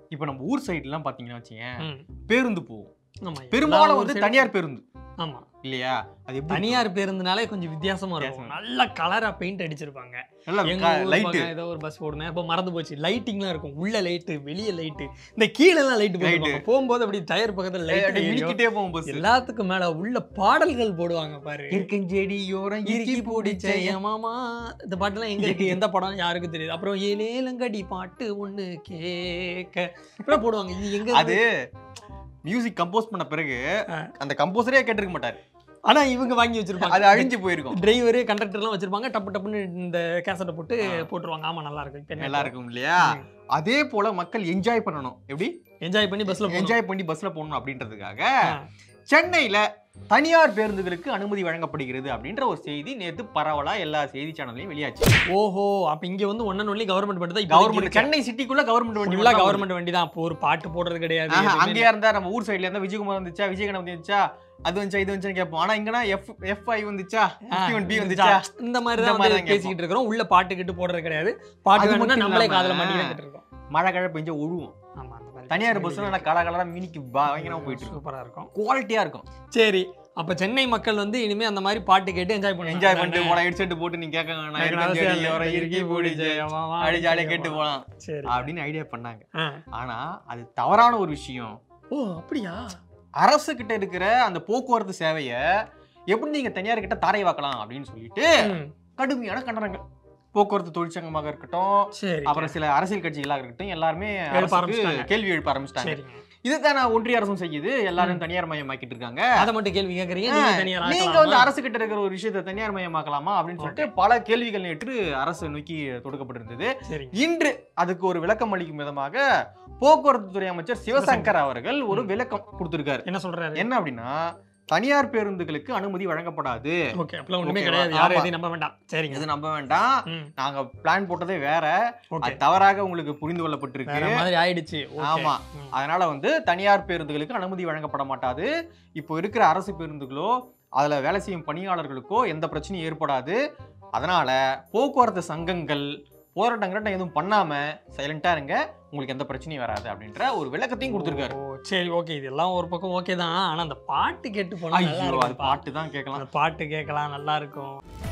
இப்ப நம்ம ஊர் சைடுலாம் எல்லாம் பாத்தீங்கன்னா வச்சுங்க ம். பேருந்து போகும் ஆமா பெரும்பாலும் எல்லா வந்து ஊர் தனியார் பேருந்து side- ஆமா இல்லையா அது எப்படி தனியார் பேருந்துனாலே கொஞ்சம் வித்தியாசமா இருக்கும் வித்தியாசமா. நல்ல கலரா பெயிண்ட் அடிச்சிருப்பாங்க நல்லா எங்க ஊர் லைட்டு பக்கம் ஏதோ ஒரு பஸ் ஓடுனேன் அப்ப மறந்து போச்சு லைட்டிங்லாம் இருக்கும் உள்ள லைட்டு வெளிய லைட்டு இந்த கீழ எல்லாம் லைட் போடுவாங்க போகும்போது அப்படி டயர் பக்கத்துல லைட் மினிக்கிட்டே போகும் பஸ் எல்லாத்துக்கும் மேல உள்ள பாடல்கள் போடுவாங்க பாரு இருக்கஞ்செடி யோரம் இறுக்கி பிடிச்ச என் மாமா இந்த பாட்டுலாம் எங்க இருக்கு எந்த படம் யாருக்கு தெரியுது அப்புறம் ஏலேலங்கடி பாட்டு ஒண்ணு கேக்க இப்படி போடுவாங்க இது எங்க அது மியூசிக் கம்போஸ் பண்ண பிறகு ஆ. அந்த கம்போசரே கேட்டிருக்க மாட்டாரு ஆனா இவங்க வாங்கி வச்சிருப்பாங்க அது அழிஞ்சு போயிருக்கும் டிரைவரு கண்டக்டர்லாம் வச்சிருப்பாங்க டப்பு டப்புன்னு இந்த கேசட்டை போட்டு போட்டுருவாங்க ஆமா நல்லா இருக்கு இப்ப என்ன நல்லா இருக்கும் இல்லையா அதே போல மக்கள் என்ஜாய் பண்ணணும் எப்படி என்ஜாய் பண்ணி பஸ்ல போகணும் என்ஜாய் பண்ணி பஸ்ல போகணும் அப்படின்றதுக்காக ஆ. சென்னையில தனியார் பேருந்துகளுக்கு அனுமதி வழங்கப்படுகிறது அப்படின்ற ஒரு செய்தி நேத்து பரவலா எல்லா செய்தி சேனல்லையும் வெளியாச்சு ஓஹோ அப்ப இங்க வந்து ஒன்னு ஒன்லி கவர்மெண்ட் மட்டும் தான் கவர்மெண்ட் சென்னை சிட்டிக்குள்ள கவர்மெண்ட் வண்டி ஃபுல்லா மட்டும் தான் வருது. கவர்மெண்ட் வண்டி தான் அப்போ ஒரு பாட்டு போடுறது கிடையாது ஆஹா, எதுவுமே அங்கேயா இருந்தா நம்ம ஊர் சைடுல இருந்தா விஜயகுமார் வந்துச்சா விஜயகணபதி வந்துச்சா அது வந்துச்சா இது வந்துச்சான்னு கேட்போம் ஆனா இங்கன்னா எஃப் எஃப் ஐ வந்துச்சா ஒன் பி வந்துச்சா இந்த மாதிரி இந்த தான் மாதிரி வந்து தான் பேசிக்கிட்டு இருக்கிறோம் உள்ள பாட்டு கிட்டு போடுறது கிடையாது பாட்டு அது வேணும்னா மட்டும் நம்மளே இல்லாம- காதுல மாட்டி தான் இருக்கோம் மழை கழை பெஞ்ச ஒழுவும் ஆமா அந்த மாதிரி தனியார் பஸ்ல நல்லா கலர் கலரா மினிக்கு பயங்கரமா போயிட்டு இருக்கும் சூப்பரா இருக்கும் குவாலிட்டியா இருக்கும் சரி அப்ப சென்னை மக்கள் வந்து இனிமே அந்த மாதிரி பாட்டு கேட்டு என்ஜாய் பண்ணுவாங்க என்ஜாய் பண்ணிட்டு போலாம் ஹெட்செட் போட்டு நீ கேட்க வேணாம் எனக்கு இருக்கஞ்செடி அவசியம் யோரம் இல்லை. இறுக்கி பிடிச்சு ஆமாவா? அப்படி ஜாலியா கேட்டு போலாம் சரி அப்படின்னு ஐடியா பண்ணாங்க ஆ. ஆனா அது தவறான ஒரு விஷயம் ஓ அப்படியா அரசு கிட்ட இருக்கிற அந்த போக்குவரத்து சேவைய எப்படி நீங்க தனியார் கிட்ட தாரை வாக்கலாம் அப்படின்னு சொல்லிட்டு ம், கடுமையான கண்டனங்கள் போக்குவரத்து தொழிற்சங்கமாக இருக்கட்டும் சரி அப்புறம் சில அரசியல் கட்சிகளாக இருக்கட்டும் எல்லாருமே எழுப்ப அரசுக்கு ஆரம்பிச்சிட்டாங்க. கேள்வி எழுப்ப ஆரம்பிச்சிட்டாங்க சரிங்க இதுதான் ஒன்றிய அரசும் செய்யுது எல்லாரும் தனியார் மயமாக்கிட்டு இருக்காங்க அத மட்டும் கேள்வி கேக்குறீங்க நீங்க தனியார் நீங்க ஆக்கலாமா? வந்து அரசு கிட்ட இருக்கிற ஒரு விஷயத்தை தனியார் மயமாக்கலாமா அப்படின்னு சொல்லிட்டு பல கேள்விகள் நேற்று அரசு நோக்கி தொடுக்கப்பட்டிருந்தது சரிங்க இன்று அதுக்கு ஒரு விளக்கம் அளிக்கும் விதமாக போக்குவரத்து துறை அமைச்சர் சிவசங்கர் அவர்கள் ஒரு விளக்கம் கொடுத்திருக்காரு என்ன சொல்றாரு என்ன அப்படின்னா தனியார் பேருந்துகளுக்கு அனுமதி வழங்கப்படாது ஓகே அப்பலாம் ஒண்ணுமே ஓகேவா? கிடையாது யாரும் ஆமா. எதையும் நம்ப வேண்டாம் சரிங்க இது நம்ப வேண்டாம் ம், நாங்க பிளான் போட்டதே வேற ஓகே அது தவறாக உங்களுக்கு புரிந்து கொள்ளப்பட்டிருக்கு வேற மாதிரி ஆயிடுச்சு ஓகே. ஆமா. ம். அதனால வந்து தனியார் பேருந்துகளுக்கு அனுமதி வழங்கப்பட மாட்டாது இப்போ இருக்கிற அரசு பேருந்துகளோ அதுல வேலை செய்யும் பணியாளர்களுக்கோ எந்த பிரச்சனையும் ஏற்படாது அதனால போக்குவரத்து சங்கங்கள் போராட்டங்கிட்ட எதுவும் பண்ணாம சைலண்டா இருங்க உங்களுக்கு எந்த பிரச்சனையும் வராது அப்படின்ற ஒரு விளக்கத்தையும் கொடுத்திருக்காரு ஓ, சரி ஓகே இதெல்லாம் ஒரு பக்கம் ஓகே தான் ஆனா அந்த பாட்டு கேட்டு போனா நல்லா ஐயோ அது இருக்கும்ப்பா. பாட்டு தான் கேட்கலாம் அந்த பாட்டு கேட்கலாம் நல்லா இருக்கும்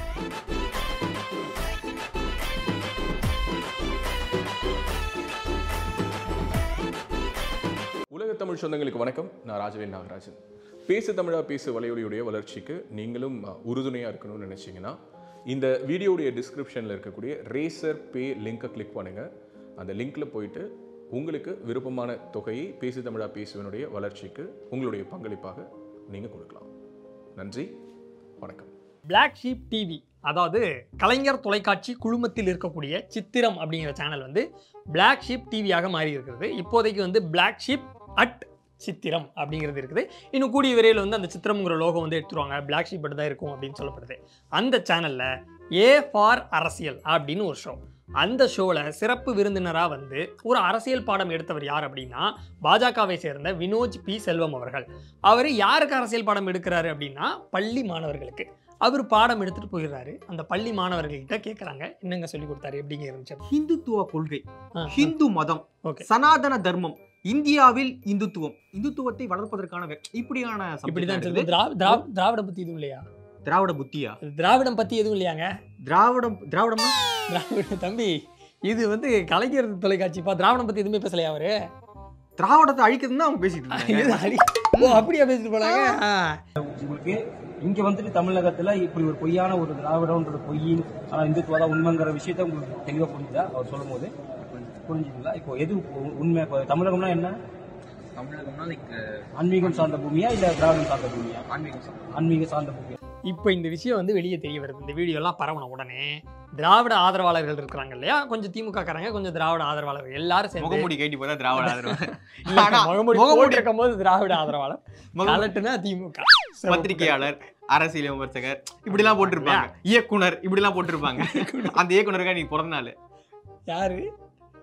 உலக தமிழ் சொந்தங்களுக்கு வணக்கம் நான் ராஜவேல் நாகராஜன் பேசு தமிழா பேசு வலையொலியுடைய வளர்ச்சிக்கு நீங்களும் அஹ், உறுதுணையா இருக்கணும்னு நினைச்சீங்கன்னா இந்த வீடியோடைய டிஸ்கிரிப்ஷனில் இருக்கக்கூடிய ரேசர் பே லிங்கை கிளிக் பண்ணுங்க அந்த லிங்க்ல போயிட்டு உங்களுக்கு விருப்பமான தொகையை பேசு தமிழா பேசுவனுடைய வளர்ச்சிக்கு உங்களுடைய பங்களிப்பாக நீங்க கொடுக்கலாம் நன்றி வணக்கம் பிளாக் ஷீப் டிவி அதாவது கலைஞர் தொலைக்காட்சி குழுமத்தில் இருக்கக்கூடிய சித்திரம் அப்படிங்கிற சேனல் வந்து பிளாக் ஷீப் டிவியாக மாறி இருக்கிறது இப்போதைக்கு வந்து பிளாக் ஷீப் அட் சித்திரம் அப்படிங்கிறது இருக்குது இன்னும் கூடிய விரைவில் வந்து அந்த சித்திரம்ங்கிற லோகோ வந்து எடுத்துருவாங்க பிளாக் ஷீப் தான் இருக்கும் அப்படின்னு சொல்லப்படுது அந்த சேனலில் ஏ ஃபார் அரசியல் அப்படின்னு ஒரு ஷோ அந்த ஷோவில் சிறப்பு விருந்தினராக வந்து ஒரு அரசியல் பாடம் எடுத்தவர் யார் அப்படின்னா பாஜகவை சேர்ந்த வினோஜ் பி செல்வம் அவர்கள் அவர் யாருக்கு அரசியல் பாடம் எடுக்கிறாரு அப்படின்னா பள்ளி மாணவர்களுக்கு அவர் பாடம் எடுத்துட்டு போயிடுறாரு அந்த பள்ளி மாணவர்கள்கிட்ட கேட்குறாங்க என்னங்க சொல்லி கொடுத்தாரு எப்படிங்க இருந்துச்சு ஹிந்துத்துவ கொள்கை ஆ, ஹிந்து மதம் ஓகே சனாதன தர்மம் இந்தியாவில் இந்துத்துவம் இந்துத்துவத்தை வளர்ப்பதற்கான வே- இப்படியான subject இப்படிதான் இருக்குது. இருக்குது திரா- திரா- திராவிடம் பத்தி எதுவும் இல்லையா திராவிட புத்தியா திராவிடம் பத்தி எதுவும் இல்லையாங்க திராவிடம் திராவிடமா திராவிட தம்பி இது வந்து கலைஞர் தொலைக்காட்சிப்பா திராவிடம் பத்தி எதுவுமே பேசலையா அவரு திராவிடத்தை அழிக்கிறதுன்னு அவங்க பேசிட்டு இது இருந்தாங்க அடி- ஓ அப்படியா பேசிட்டு போனாங்க ஆ. உங்களுக்கு இங்க வந்துட்டு தமிழகத்துல இப்படி ஒரு பொய்யான ஒரு திராவிடம்ன்ற பொய்யின் ஆனா இந்துத்துவா தான் உண்மைங்கிற விஷயத்த உங்களுக்கு தெளிவா புரியுதா அவர் சொல்லும் போது புரிஞ்சுங்களா இப்போ எது உ- உண்மை இப்போ தமிழகம்னா என்ன தமிழகம்னா லைக் ஆன்மீகம் சார்ந்த பூமியா இல்ல திராவிடம் சார்ந்த பூமியா ஆன்மீகம் சார் ஆன்மீக சார்ந்த பூமியா இப்போ இந்த விஷயம் வந்து வெளியே தெரிய வருது இந்த வீடியோலாம் பரவன உடனே திராவிட ஆதரவாளர்கள் இருக்கிறாங்க இல்லையா கொஞ்சம் திமுக காரங்க கொஞ்சம் திராவிட ஆதரவாளர்கள் எல்லாரும் சேர்ந்து முகமூடி கேட்டி போதா திராவிட ஆதரவு இல்ல, ஆனா, முகமூடி முகமூடி- போட்டிருக்கும் போது திராவிட ஆதரவாளர் முகமூடி- கலட்டுனா திமுக பத்திரிகையாளர் அரசியல் விமர்சகர் இப்படிலாம் போட்டிருப்பாங்க இயக்குனர் இப்படிலாம் போட்டிருப்பாங்க அந்த இயக்குனருக்கா நீ பிறந்த நாள் யாரு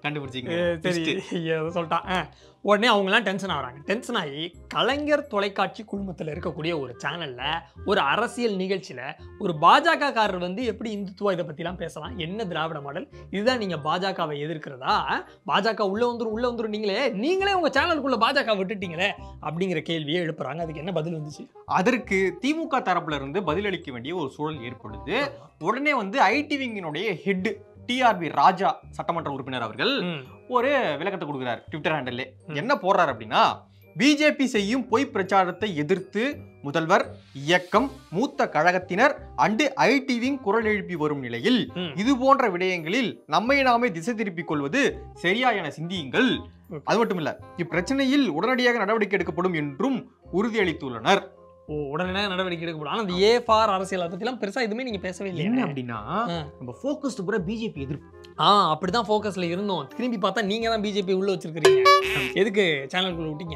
கண்டுபிடிச்சிங்க சரி ஏதோ சொல்லிட்டான் ஆ. உடனே அவங்கலாம் டென்ஷன் ஆகுறாங்க டென்ஷன் ஆகி கலைஞர் தொலைக்காட்சி குழுமத்தில் இருக்கக்கூடிய ஒரு சேனல்ல ஒரு அரசியல் நிகழ்ச்சியில ஒரு பாஜக காரர் வந்து எப்படி இந்துத்துவா இதை பத்திலாம் பேசலாம் என்ன திராவிட மாடல் இதுதான் நீங்க பாஜகவை எதிர்க்கிறதா ஆ? பாஜக உள்ள வந்துரும் உள்ள வந்துரும் நீங்களே நீங்களே உங்க சேனலுக்குள்ள பாஜக விட்டுட்டீங்களே அப்படிங்கிற கேள்வியை எழுப்புறாங்க அதுக்கு என்ன பதில் வந்துச்சு அதற்கு திமுக தரப்புல இருந்து பதிலளிக்க வேண்டிய ஒரு சூழல் ஏற்படுது உடனே வந்து ஐடி விங்கினுடைய ஹெட் டிஆர்பி ராஜா சட்டமன்ற உறுப்பினர் அவர்கள் ம். ஒரு விளக்கத்தை கொடுக்குறாரு ட்விட்டர் ஹேண்டல்லே ம். என்ன போடுறாரு அப்படின்னா பிஜேபி செய்யும் பொய் பிரச்சாரத்தை எதிர்த்து முதல்வர் இயக்கம் மூத்த கழகத்தினர் அண்டு ஐடிவிங் குரல் எழுப்பி வரும் நிலையில் ம். இது போன்ற விடயங்களில் நம்மை நாமே திசை திருப்பிக் கொள்வது சரியா என சிந்தியுங்கள் Okay. அது மட்டுமில்ல இப்பிரச்சனையில் உடனடியாக நடவடிக்கை எடுக்கப்படும் என்றும் உறுதியளித்துள்ளனர் ஓ உடனே நடவடிக்கை எடுக்கப்படும் ஆனா அந்த ஏ ஃபார் அரசியல் அதை பத்திலாம் பெருசா எதுவுமே நீங்க பேசவே என்ன இல்லை அப்படின்னா ஆ. நம்ம ஃபோக்கஸ்டு பூரா பிஜேபி எதிர்ப்பு ஆ அப்படிதான் ஃபோக்கஸ்ல இருந்தோம் திரும்பி பார்த்தா நீங்க தான் பிஜேபி உள்ள வச்சிருக்கீங்க எதுக்கு சேனலுக்குள்ள விட்டீங்க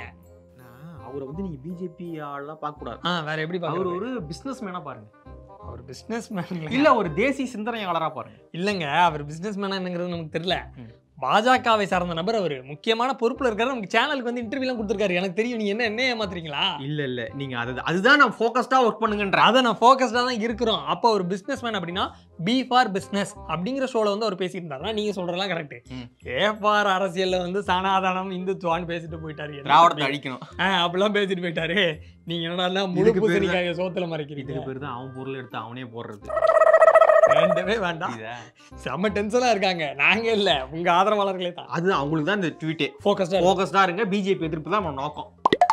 அவரை வந்து நீங்க பிஜேபி ஆள்லாம் பார்க்க கூடாது ஆ வேற எப்படி அவர் பாக்குறது ஒரு பிசினஸ் மேனா பாருங்க அவர் பிசினஸ் மேன் இல்ல ஒரு தேசிய சிந்தனையாளரா பாருங்க இல்லங்க அவர் பிசினஸ் மேனா என்னங்கிறது நமக்கு தெரியல ம். பாஜகவை சார்ந்த நபர் அவர் முக்கியமான பொறுப்புல இருக்காரு நமக்கு சேனலுக்கு வந்து இன்டர்வியூலாம் கொடுத்துருக்காரு எனக்கு தெரியும் நீங்க என்ன என்ன ஏமாத்துறீங்களா இல்ல இல்ல நீங்க அது அதுதான் நான் ஃபோக்கஸ்டா ஒர்க் பண்ணுங்கன்ற அதை நான் ஃபோக்கஸ்டாக தான் இருக்கிறோம் அப்போ ஒரு பிஸ்னஸ் மேன் அப்படின்னா பி ஃபார் பிஸ்னஸ் அப்படிங்கிற ஷோல வந்து அவர் பேசிட்டு இருந்தாருன்னா நீங்க சொல்றதெல்லாம் கரெக்ட் ம். ஏ ஃபார் அரசியல்ல வந்து சனாதனம் இந்துத்துவான்னு பேசிட்டு போயிட்டாரு என்ன திராவிடத்தை தம்பி? அழிக்கணும் ஆ, அப்படிலாம் பேசிட்டு போயிட்டாரு நீங்க என்னடா முழு இதுக்கு பேரு பூசணிக்காய சோத்துல மறைக்கிறீங்க இதுக்கு பேர் தான் அவன் பொருள் எடுத்து அவனே போடுறது வேண்டவே வேண்டாம் இதா? செம்ம டென்ஷனா இருக்காங்க நாங்க இல்ல உங்க ஆதரவாளர்களே தான் அது அவங்களுக்கு தான் இந்த ட்வீட்டே ஃபோக்கஸ்டா ஃபோக்கஸ்டா இருங்க பிஜேபி எதிர்ப்பு தான் நம்ம நோக்கம்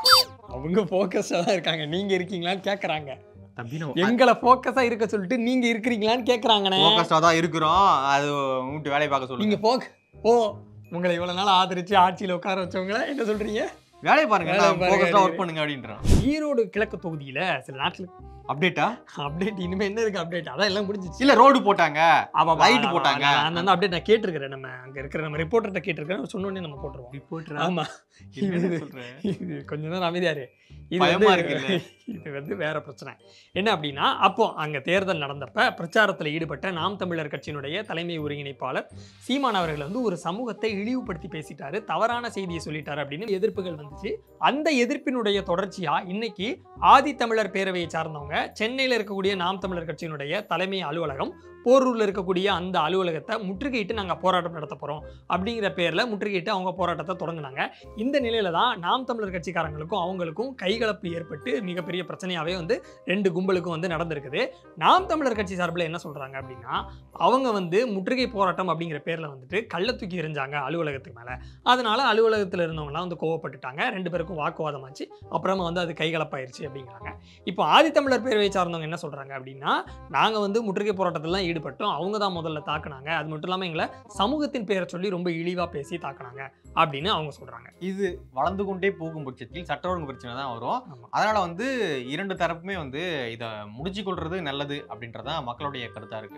அவங்க ஃபோக்கஸ்டா தான் இருக்காங்க நீங்க இருக்கீங்களான்னு கேக்குறாங்க தம்பி எங்களை ஃபோக்கஸா இருக்க சொல்லிட்டு நீங்க இருக்கிறீங்களான்னு கேக்குறாங்கண்ணே ஃபோக்கஸ்டா தான் இருக்கிறோம் அது வீட்டு வேலையை பார்க்க நீங்க சொல்லுங்க போக ஓ உங்களை இவ்வளவு நாள் ஆதரிச்சு ஆட்சியில உட்கார வச்சவங்கள என்ன சொல்றீங்க வேலையை பாருங்க வேலையை பாருங்க, ஃபோக்கஸ்டா வேலையை ஒர்க் பண்ணுங்க அப்படின்றான் ஈரோடு கிழக்கு தொகுதியில சில நாட்கள் அப்டேட்டா அப்டேட் இனிமே என்ன இருக்கு அப்டேட் அதான் எல்லாம் முடிஞ்சிச்சு இல்ல ரோடு போட்டாங்க ஆமா light போட்டாங்க. அந்த அந்த அப்டேட் நான் கேட்டிருக்கிறேன் நம்ம அங்க இருக்கிற நம்ம ரிப்போர்ட்டர்ட்ட கேட்டிருக்கேன் சொன்னோடனே நம்ம போட்டுருவோம் ரிப்போர்ட்டர் ஆமா இது சொல்றேன் இது கொஞ்ச நேரம் அமைதியாரு இது பயமா வந்து இருக்குல்ல? இது வந்து வேற பிரச்சனை என்ன அப்படின்னா அப்போ அங்க தேர்தல் நடந்தப்ப பிரச்சாரத்துல ஈடுபட்ட நாம் தமிழர் கட்சியினுடைய தலைமை ஒருங்கிணைப்பாளர் சீமான் அவர்கள் வந்து ஒரு சமூகத்தை இழிவுபடுத்தி பேசிட்டாரு தவறான செய்தியை சொல்லிட்டாரு அப்படின்னு எதிர்ப்புகள் வந்துச்சு அந்த எதிர்ப்பினுடைய தொடர்ச்சியா இன்னைக்கு ஆதி தமிழர் பேரவையை சார்ந்தவங்க சென்னையில் இருக்கக்கூடிய நாம் தமிழர் கட்சியினுடைய தலைமை அலுவலகம் போரூர்ல இருக்கக்கூடிய அந்த அலுவலகத்தை முற்றுகையிட்டு நாங்க போராட்டம் நடத்த போறோம் அப்படிங்கிற பேர்ல முற்றுகையிட்டு அவங்க போராட்டத்தை தொடங்கினாங்க இந்த நிலையில தான் நாம் தமிழர் கட்சிக்காரங்களுக்கும் அவங்களுக்கும் கைகலப்பு ஏற்பட்டு மிகப்பெரிய பிரச்சனையாவே வந்து ரெண்டு கும்பலுக்கும் வந்து நடந்திருக்குது நாம் தமிழர் கட்சி சார்பில் என்ன சொல்றாங்க அப்படின்னா அவங்க வந்து முற்றுகை போராட்டம் அப்படிங்கிற பேர்ல வந்துட்டு கள்ள தூக்கி எறிஞ்சாங்க அலுவலகத்துக்கு மேல அதனால அலுவலகத்தில் இருந்தவங்கலாம் வந்து கோவப்பட்டுட்டாங்க ரெண்டு பேருக்கும் வாக்குவாதமாச்சு அப்புறமா வந்து அது கைகலப்பாயிருச்சு அப்படிங்கிறாங்க இப்போ ஆதித்தமிழர் பேரவை சார்ந்தவங்க என்ன சொல்றாங்க அப்படின்னா நாங்க வந்து முற்றுகை போராட்டத்திலாம் ஈடுபட்டோம் அவங்க தான் முதல்ல தாக்குனாங்க அது மட்டும் இல்லாமல் எங்களை சமூகத்தின் பேரை சொல்லி ரொம்ப இழிவா பேசி தாக்குனாங்க அப்படின்னு அவங்க சொல்றாங்க இது வளர்ந்து கொண்டே போகும் பட்சத்தில் சட்ட ஒழுங்கு பிரச்சனை தான் வரும் ஆமா. அதனால வந்து இரண்டு தரப்புமே வந்து இதை முடிச்சு கொள்றது நல்லது அப்படின்றதான் மக்களுடைய கருத்தா இருக்கு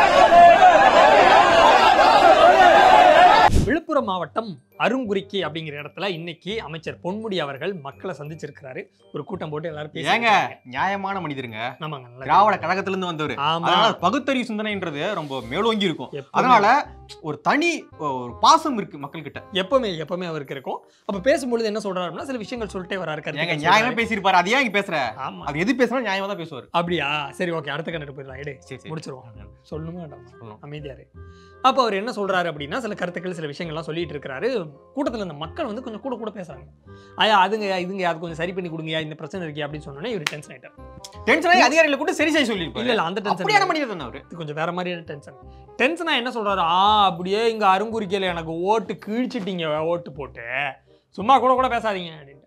விழுப்புரம் மாவட்டம் அருங்குறிக்கி அப்படிங்கிற இடத்துல இன்னைக்கு அமைச்சர் பொன்முடி அவர்கள் மக்களை சந்திச்சிருக்கிறாரு ஒரு கூட்டம் போட்டு எல்லாரும் பேசி ஏங்க நியாயமான மனிதருங்க ஆமாங்க நல்லா திராவிட கழகத்துல இருந்து வந்தவர் ஆமா அதனால பகுத்தறிவு சிந்தனைன்றது ரொம்ப மேலோங்கி இருக்கும் எப்பவுமே- அதனால ஒரு தனி ஒரு பாசம் இருக்கு மக்கள் கிட்ட எப்பவுமே எப்பவுமே அவருக்கு இருக்கும் அப்ப பேசும்பொழுது என்ன சொல்றாரு அப்படின்னா சில விஷயங்கள் சொல்லிட்டே வராரு ஏங்க கருத்துக்கள் நியாயமா சொல்றாரு. பேசியிருப்பாரு அது ஏன் இங்க பேசுற ஆமா அவர் எது பேசினாலும் நியாயமா தான் பேசுவார் அப்படியா சரி ஓகே அடுத்த கண்டுட்டு போயிடலாம் எடு சரி சரி முடிச்சிருவோம் சொல்லணுமா வேண்டாமா சொல்லணும். அமைதியாரு அப்போ அவர் என்ன சொல்றாரு அப்படின்னா சில கருத்துக்கள் சில விஷயங்கள்லாம் சொல்லிட்டு இருக்கிறாரு கூட்டத்துல இந்த மக்கள் வந்து கொஞ்சம் கூட கூட பேசுறாங்க ஐயா அதுங்க இதுங்க அது கொஞ்சம் சரி பண்ணி கொடுங்க இந்த பிரச்சனை இருக்கே அப்படின்னு சொன்னோன்னே இவர் டென்ஷன் ஆயிட்டார் டென்ஷன் ஆகி அதிகாரிகளை கூட சரி செய்ய இல்ல சொல்லியிருப்பாரு இல்ல அந்த டென்ஷன் அப்படியான மனிதர் தானே அவரு இது கொஞ்சம் வேற மாதிரியான டென்ஷன் டென்ஷனா என்ன சொல்றாரு ஆ அப்படியே இங்க அருங்குறிக்கையில எனக்கு ஓட்டு கிழிச்சிட்டீங்க ஓட்டு போட்டு சும்மா கூட கூட பேசாதீங்க அப்படின்ட்டு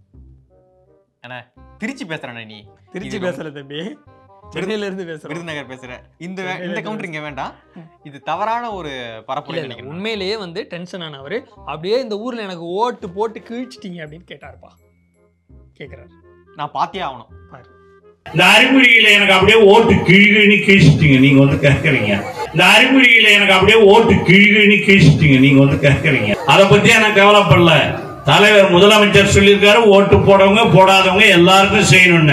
திருச்சி பேசுறேன் நீ திருச்சி இது பேசல தம்பி சென்னையில இருந்து பேசுறேன் விருதுநகர் பேசுற இந்த வே- சென்னையில இந்த இருந்து கவுண்டர் இங்க வேண்டாம் இது தவறான ஒரு பரப்புரை இல்ல இல்ல நினைக்கிறேன் உண்மையிலேயே வந்து டென்ஷன் ஆனவரு அப்படியே இந்த ஊர்ல எனக்கு ஓட்டு போட்டு கிழிச்சிட்டீங்க அப்படின்னு கேட்டாருப்பா கேக்குறாரு நான் பாத்தியே ஆகணும் இந்த அறிகுறியில எனக்கு அப்படியே ஓட்டு கிழிகிழி கிழிச்சிட்டீங்க நீங்க வந்து கேட்கறீங்க இந்த அறிகுறியில எனக்கு அப்படியே ஓட்டு கிழிகிழி கிழிச்சிட்டீங்க நீங்க வந்து கேட்கறீங்க அதை பத்தி எனக்கு கவலைப்படல தலைவர் முதலமைச்சர் சொல்லியிருக்காரு ஓட்டு போடவங்க போடாதவங்க எல்லாருக்கும் செய்யணும்னு இப்படி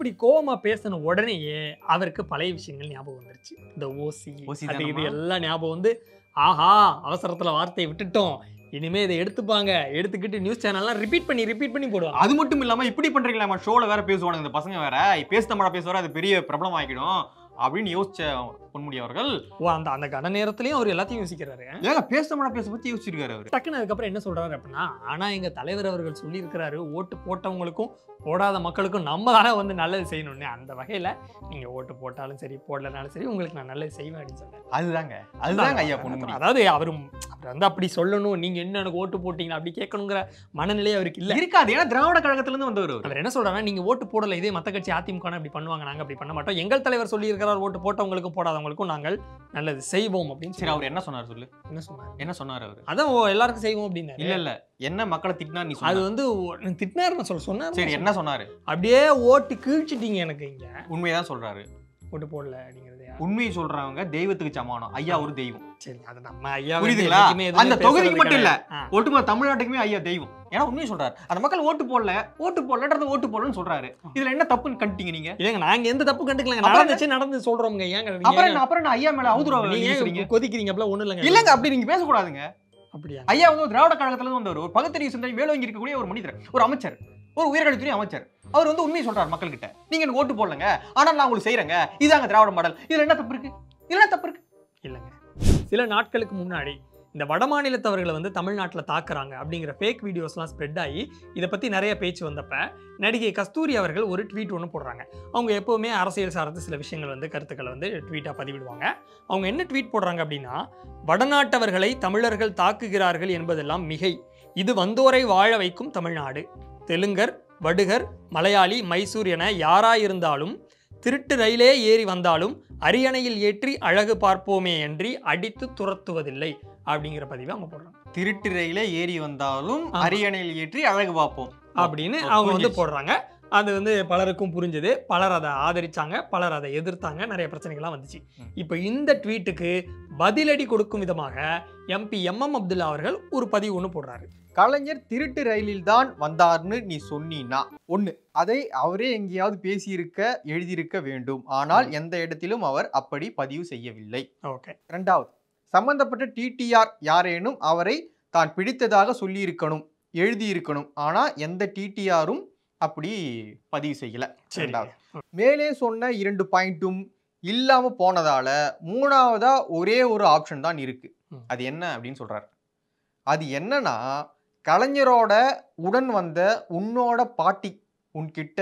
இப்படி கோவமா பேசின உடனேயே அவருக்கு பழைய விஷயங்கள் ஞாபகம் வந்துருச்சு இந்த ஓசி OC அது இது தானம்மா? எல்லாம் ஞாபகம் வந்து ஆஹா அவசரத்துல வார்த்தையை விட்டுட்டோம் இனிமே இதை எடுத்துப்பாங்க எடுத்துக்கிட்டு நியூஸ் சேனல்லாம் ரிப்பீட் பண்ணி ரிப்பீட் பண்ணி போடுவாங்க அது மட்டும் இல்லாம இப்படி பண்றீங்களா ஷோல வேற பேசுவானுங்க இந்த பசங்க வேற பேச தமிழா பேசுவாரு அது பெரிய பிரபலம் ஆகிடும் அப்படின்னு யோசிச்ச பொன்முடி அவர்கள் ஓ அந்த அந்த கன நேரத்துலயும் அவர் எல்லாத்தையும் யோசிக்கிறாரு ஏங்க பேச தமிழா பேச பத்தி யோசிச்சிருக்காரு அவரு டக்குன்னு அதுக்கப்புறம் என்ன சொல்றாரு அப்படின்னா ஆனா எங்க தலைவர் அவர்கள் சொல்லியிருக்கிறாரு ஓட்டு போட்டவங்களுக்கும் போடாத மக்களுக்கும் நம்ம தானே வந்து நல்லது செய்யணும்னு அந்த வகையில நீங்க ஓட்டு போட்டாலும் சரி போடலனாலும் சரி உங்களுக்கு நான் நல்லது செய்வேன் அப்படின்னு சொன்னேன் அதுதாங்க அதுதாங்க ஐயா பொன்முடி அதாவது அவரும் அவர் வந்து அப்படி சொல்லணும் நீங்க என்ன எனக்கு ஓட்டு போட்டீங்க அப்படி கேட்கணுங்கிற மனநிலை அவருக்கு இல்ல இருக்காது ஏன்னா திராவிட கழகத்துல இருந்து வந்தவர் அவரு அவர் என்ன சொல்றாருன்னா நீங்க ஓட்டு போடல இதே மத்த கட்சி அதிமுக னா இப்படி பண்ணுவாங்க நாங்க அப்படி பண்ண மாட்டோம் எங்கள் தலைவர் சொல்லி இருக்கிறார் ஓட்டு போட்டவங்களுக்கும் போடாதவங்களுக்கும் நாங்கள் நல்லது செய்வோம் அப்படின்னு சரி சரி அவர் என்ன சொன்னார் சொல்லு என்ன சொன்னார் என்ன சொன்னார் அவரு அதான் ஓ, எல்லாருக்கும் செய்வோம் அப்படின்னு இல்ல இல்ல என்ன மக்களை திட்டினா நீ அது சொன்ன வந்து திட்டினாரு சொல்ல சொன்னார் சரி என்ன சொன்னாரு அப்படியே ஓட்டு கீழ்ச்சிட்டீங்க எனக்கு இங்க உண்மையதான் சொல்றாரு ஓட்டு போடல அப்படிங்கிறது உண்மையை சொல்றவங்க தெய்வத்துக்கு சமானம் ஐயா ஒரு தெய்வம் சரி அது நம்ம ஐயா புரியுதுங்களா? அந்த தொகுதிக்கு மட்டும் இல்ல. ஒட்டுமொத்த தமிழ்நாட்டுக்குமே ஐயா தெய்வம் ஏன்னா உண்மையை சொல்றாரு அந்த மக்கள் ஓட்டு போடல ஓட்டு போடலன்றது ஓட்டு போடலன்னு சொல்றாரு இதுல என்ன தப்புன்னு கண்டிங்க நீங்க இல்லைங்க நாங்க எந்த தப்பு கண்டுக்கலங்க அப்புறம் நடந்துச்சு நடந்து சொல்றோங்க ஏங்க நீங்க அப்புறம் ஏங்க- என்ன அப்புறம் என்ன ஐயா மேல அவதூறு நீங்க வீசுறீங்க ஏங்க கொதிக்கிறீங்க அப்படிலாம் ஒண்ணும் இல்லைங்க இல்லங்க அப்படி நீங்க பேசக்கூடாதுங்க அப்படியா ஐயா வந்து ஒரு திராவிட கழகத்துல இருந்து வந்தவர் ஒரு பகுத்தறிவு சிந்தனை மேலோங்கி இருக்கக்கூடிய ஒரு மனிதர் ஒரு அமைச்சர் ஒரு உயர்கல்வித்துறை அமைச்சர் அவர் வந்து உண்மையை சொல்றாரு மக்கள் கிட்ட நீங்க எனக்கு ஓட்டு போடலங்க ஆனா நான் உங்களுக்கு செய்யறேங்க இதாங்க திராவிட மாடல் இதுல என்ன தப்பு இருக்கு இதுல என்ன தப்பு இருக்கு இல்லைங்க சில நாட்களுக்கு முன்னாடி இந்த வடமாநிலத்தவர்களை வந்து தமிழ்நாட்டில் தாக்குறாங்க அப்படிங்கிற ஃபேக் வீடியோஸ்லாம் ஸ்ப்ரெட் ஆகி இதை பற்றி நிறைய பேச்சு வந்தப்ப நடிகை கஸ்தூரி அவர்கள் ஒரு ட்வீட் ஒன்று போடுறாங்க அவங்க எப்போவுமே அரசியல் சார்ந்த சில விஷயங்கள் வந்து கருத்துக்களை வந்து ட்வீட்டாக பதிவிடுவாங்க அவங்க என்ன ட்வீட் போடுறாங்க அப்படின்னா வடநாட்டவர்களை தமிழர்கள் தாக்குகிறார்கள் என்பதெல்லாம் மிகை இது வந்தோரை வாழ வைக்கும் தமிழ்நாடு தெலுங்கர் வடுகர் மலையாளி மைசூர் என யாராயிருந்தாலும் திருட்டு ரயிலே ஏறி வந்தாலும் அரியணையில் ஏற்றி அழகு பார்ப்போமே அன்றி அடித்து துரத்துவதில்லை அப்படிங்கிற பதிவை அவங்க போடுறாங்க திருட்டு ரயில ஏறி வந்தாலும் ஆமா. அரியணையில் ஏற்றி அழகு பார்ப்போம் அப்படின்னு ஓ, அவங்க வந்து புரிஞ்சிருச்சு. போடுறாங்க அது வந்து பலருக்கும் புரிஞ்சது பலர் அதை ஆதரிச்சாங்க பலர் அதை எதிர்த்தாங்க நிறைய பிரச்சனைகள்லாம் வந்துச்சு ம். இப்போ இந்த ட்வீட்டுக்கு பதிலடி கொடுக்கும் விதமாக எம்பி எம்எம் அப்துல்லா அவர்கள் ஒரு பதிவு ஒன்று போடுறாரு கலைஞர் திருட்டு ரயிலில் தான் வந்தார்னு நீ சொன்னீனா ஒண்ணு அதை அவரே எங்கேயாவது பேசியிருக்க எழுதியிருக்க வேண்டும் ஆனால் எந்த இடத்திலும் அவர் அப்படி பதிவு செய்யவில்லை ஓகே ரெண்டாவது சம்பந்தப்பட்ட டிடிஆர் யாரேனும் அவரை தான் பிடித்ததாக சொல்லியிருக்கணும் எழுதியிருக்கணும் ஆனா எந்த டிடிஆரும் அப்படி பதிவு செய்யல சரி ரெண்டாவது மேலே சொன்ன இரண்டு பாயிண்ட்டும் இல்லாம போனதால மூணாவதா ஒரே ஒரு ஆப்ஷன் தான் இருக்கு ம். அது என்ன அப்படின்னு சொல்றாரு அது என்னன்னா கலைஞரோட உடன் வந்த உன்னோட பாட்டி உன்கிட்ட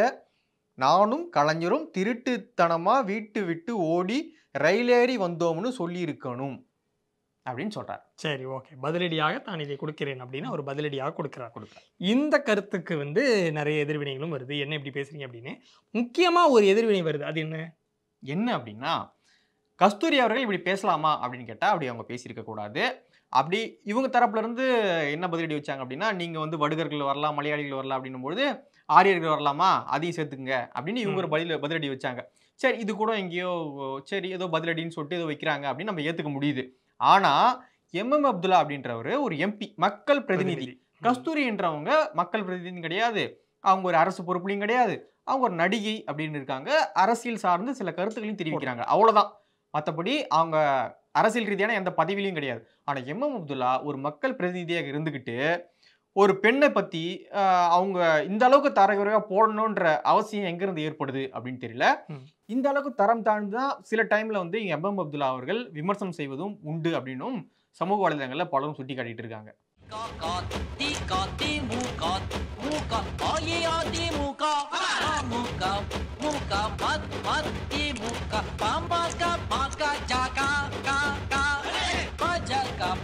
நானும் கலைஞரும் திருட்டுத்தனமா வீட்டு விட்டு ஓடி ரயிலேறி வந்தோம்னு சொல்லியிருக்கணும் அப்படின்னு சொல்றாரு சரி ஓகே பதிலடியாக தான் இதை கொடுக்கிறேன் அப்படின்னு அவர் பதிலடியாக கொடுக்கிறார் கொடுக்குறாரு இந்த கருத்துக்கு வந்து நிறைய எதிர்வினைகளும் வருது என்ன இப்படி பேசுறீங்க அப்படின்னு முக்கியமா ஒரு எதிர்வினை வருது அது என்ன என்ன அப்படின்னா கஸ்தூரி அவர்கள் இப்படி பேசலாமா அப்படின்னு கேட்டா அப்படி அவங்க பேசியிருக்க கூடாது அப்படி இவங்க தரப்புல இருந்து என்ன பதிலடி வச்சாங்க அப்படின்னா நீங்க வந்து வடுகர்கள் வரலாம் மலையாளிகள் வரலாம் அப்படின்னும் பொழுது ஆரியர்கள் வரலாமா அதையும் சேர்த்துக்குங்க அப்படின்னு இவங்க ஒரு பதில் பதிலடி வச்சாங்க சரி இது கூட எங்கேயோ சரி ஏதோ பதிலடின்னு சொல்லிட்டு ஏதோ வைக்கிறாங்க அப்படின்னு நம்ம ஏத்துக்க முடியுது ஆனா எம்எம் அப்துல்லா அப்படின்றவர் ஒரு எம்பி மக்கள் பிரதிநிதி கஸ்தூரி என்றவங்க மக்கள் பிரதிநிதி கிடையாது அவங்க ஒரு அரசு பொறுப்புலையும் கிடையாது அவங்க ஒரு நடிகை அப்படின்னு இருக்காங்க அரசியல் சார்ந்து சில கருத்துக்களையும் தெரிவிக்கிறாங்க அவ்வளவுதான் மற்றபடி அவங்க அரசியல் ரீதியான எந்த பதவியிலையும் கிடையாது ஆனா எம்எம் அப்துல்லா ஒரு மக்கள் பிரதிநிதியாக இருந்துக்கிட்டு ஒரு பெண்ணை பத்தி ஆஹ், அவங்க இந்த அளவுக்கு தரகுறையா போடணுன்ற அவசியம் எங்கிருந்து ஏற்படுது அப்படின்னு தெரியல ம். இந்த அளவுக்கு தரம் தாழ்ந்து தான் சில டைம்ல வந்து எம்எம் அப்துல்லா அவர்கள் விமர்சனம் செய்வதும் உண்டு அப்படின்னும் சமூக வலைதளங்கள்ல பலரும் சுட்டி காட்டிட்டு இருக்காங்க தி காத்தி மூக்கா மூக்கா ஆயே ஆதி மூக்கா மூக்கா மூக்கா மத் மத் தி மூக்கா பாம்பா கா பாக்கா ஜாகா கா